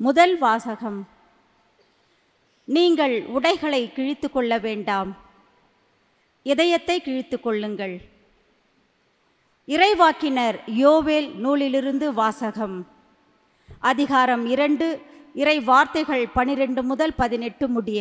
முதல் வாசகம் நீங்கள் உடைகளை கிழித்து கொள்ள வேண்டாம் இதயத்தை கிழித்து கொள்ளுங்கள் இறைவாக்கினர் யோவேல் நூலிலிருந்து வாசகம் அதிகாரம் இரண்டு இறை வார்த்தைகள் பனிரெண்டு முதல் பதினெட்டு முடிய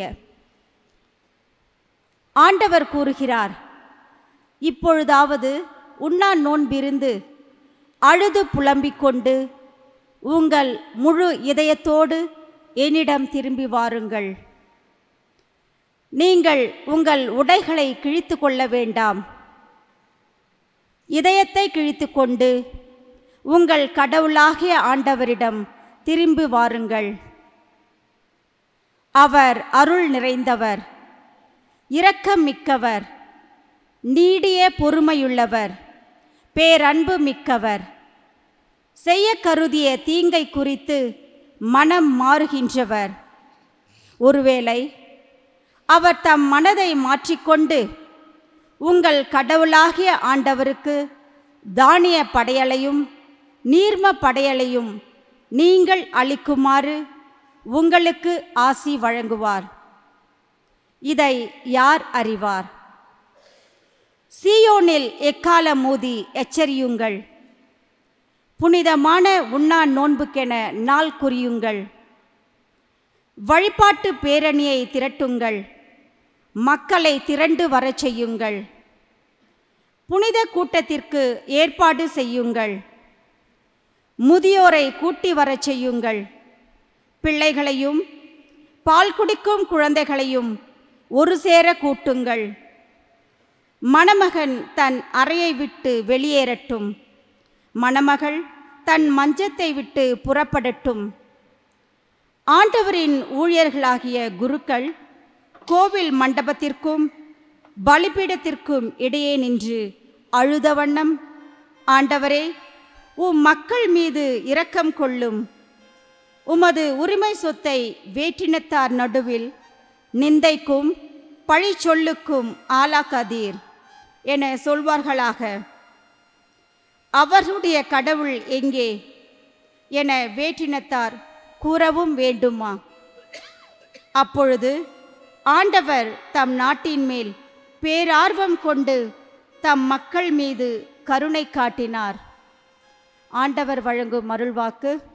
ஆண்டவர் கூறுகிறார் இப்பொழுதாவது உண்ணா நோன்பிருந்து அழுது புலம்பிக் கொண்டு உங்கள் முழு இதயத்தோடு என்னிடம் திரும்பி வாருங்கள் நீங்கள் உங்கள் உடைகளை கிழித்து கொள்ள வேண்டாம் இதயத்தை கிழித்து கொண்டு உங்கள் கடவுளாகிய ஆண்டவரிடம் திரும்பி வாருங்கள் அவர் அருள் நிறைந்தவர் இரக்கம் மிக்கவர் நீடிய பொறுமையுள்ளவர் பேரன்பு மிக்கவர் செய்ய கருதிய தீங்கை குறித்து மனம் மாறுகின்றவர் ஒருவேளை அவர் தம் மனதை மாற்றிக்கொண்டு உங்கள் கடவுளாகிய ஆண்டவருக்கு தானிய படையலையும் நீர்ம படையலையும் நீங்கள் அளிக்குமாறு உங்களுக்கு ஆசி வழங்குவார் இதை யார் அறிவார் சீயோனில் எக்காலம் மோதி எச்சரியுங்கள் புனிதமான உண்ணா நோன்புக்கென நாள் குறியுங்கள் வழிபாட்டு பேரணியை திரட்டுங்கள் மக்களை திரண்டு வரச் செய்யுங்கள் புனித கூட்டத்திற்கு ஏற்பாடு செய்யுங்கள் முதியோரை கூட்டி வரச் செய்யுங்கள் பிள்ளைகளையும் பால் குடிக்கும் குழந்தைகளையும் ஒரு சேர கூட்டுங்கள் மணமகன் தன் அறையை விட்டு வெளியேறட்டும் மணமகள் தன் மஞ்சத்தை விட்டு புறப்படட்டும் ஆண்டவரின் ஊழியர்களாகிய குருக்கள் கோவில் மண்டபத்திற்கும் பலிபீடத்திற்கும் இடையே நின்று அழுத வண்ணம் ஆண்டவரே உம் மக்கள் மீது இரக்கம் கொள்ளும் உமது உரிமை சொத்தை வேற்றினத்தார் நடுவில் நிந்தைக்கும் பழி சொல்லுக்கும் ஆளாக்காதீர் என சொல்வார்களாக அவர்களுடைய கடவுள் எங்கே என வேற்றினத்தார் கூறவும் வேண்டுமா அப்பொழுது ஆண்டவர் தம் நாட்டின் மேல் பேரார்வம் கொண்டு தம் மக்கள் மீது கருணை காட்டினார் ஆண்டவர் வழங்கும் அருள்வாக்கு